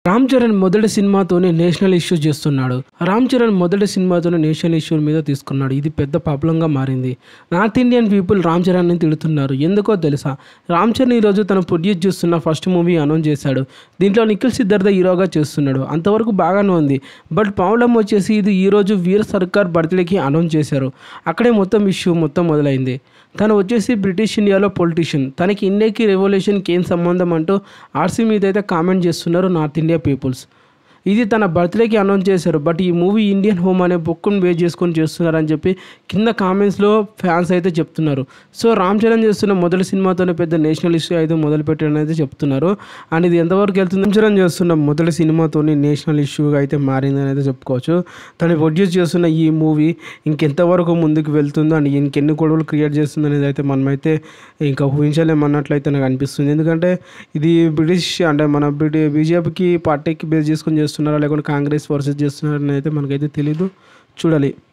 రామ్ చరణ్ మొదటి సినిమాతోనే national issue చేస్తున్నాడు రామ్ చరణ్ మొదటి సినిమాతోనే నేషనల్ ఇష్యూ మీద తీసుకున్నాడు ఇది పెద్ద ప్రాబ్లంగా మారింది నార్త్ ఇండియన్ పీపుల్ రామ్ చరణ్ని తిడుతున్నారు ఎందుకో తెలుసా రామ్ చరణ్ ఈరోజు తను ప్రొడ్యూస్ చేస్తున్న ఫస్ట్ మూవీ అనౌన్స్ చేశాడు దీంట్లో నిఖిల్ సిద్ధార్థ హీరోగా చేస్తున్నాడు అంతవరకు బాగానే ఉంది బట్ ప్రాబ్లం వచ్చేసి ఇది ఈరోజు వీర్ సర్కార్ బర్త్డేకి అనౌన్స్ చేశారు అక్కడే మొత్తం ఇష్యూ మొత్తం మొదలైంది తను వచ్చేసి బ్రిటిష్ ఇండియాలో పొలిటీషియన్ తనకి ఇండియాకి రెవల్యూషన్కి ఏం సంబంధం అంటూ ఆర్సీ మీద అయితే కామెంట్ చేస్తున్నారు నార్త్ ఇండియా పీపుల్స్ ఇది తన బర్త్డేకి అనౌన్స్ చేశారు బట్ ఈ మూవీ ఇండియన్ హోమ్ అనే బుక్ను బేస్ చేసుకొని చేస్తున్నారని చెప్పి కింద కామెంట్స్లో ఫ్యాన్స్ అయితే చెప్తున్నారు సో రామ్ చరణ్ చేస్తున్న మొదటి సినిమాతోనే పెద్ద నేషనల్ ఇష్యూ అయితే మొదలు పెట్టారని అయితే చెప్తున్నారు అండ్ ఇది ఎంతవరకు వెళ్తుంది రామ్ చరణ్ చేస్తున్న మొదటి సినిమాతోని నేషనల్ ఇష్యూగా అయితే మారిందని అయితే చెప్పుకోవచ్చు తను ప్రొడ్యూస్ చేస్తున్న ఈ మూవీ ఇంకెంతవరకు ముందుకు వెళ్తుందో అండ్ ఇంకెన్ని గొడవలు క్రియేట్ చేస్తుంది అనేది అయితే మనమైతే ఇంకా ఊహించలేమన్నట్లయితే నాకు అనిపిస్తుంది ఎందుకంటే ఇది బ్రిటిష్ అంటే మన బ్రిటి బీజేపీకి పార్టీకి బేస్ చేసుకొని చేస్తున్నారా లేకుంటే కాంగ్రెస్ వర్సెస్ చేస్తున్నారా అనేది అయితే మనకైతే తెలీదు చూడాలి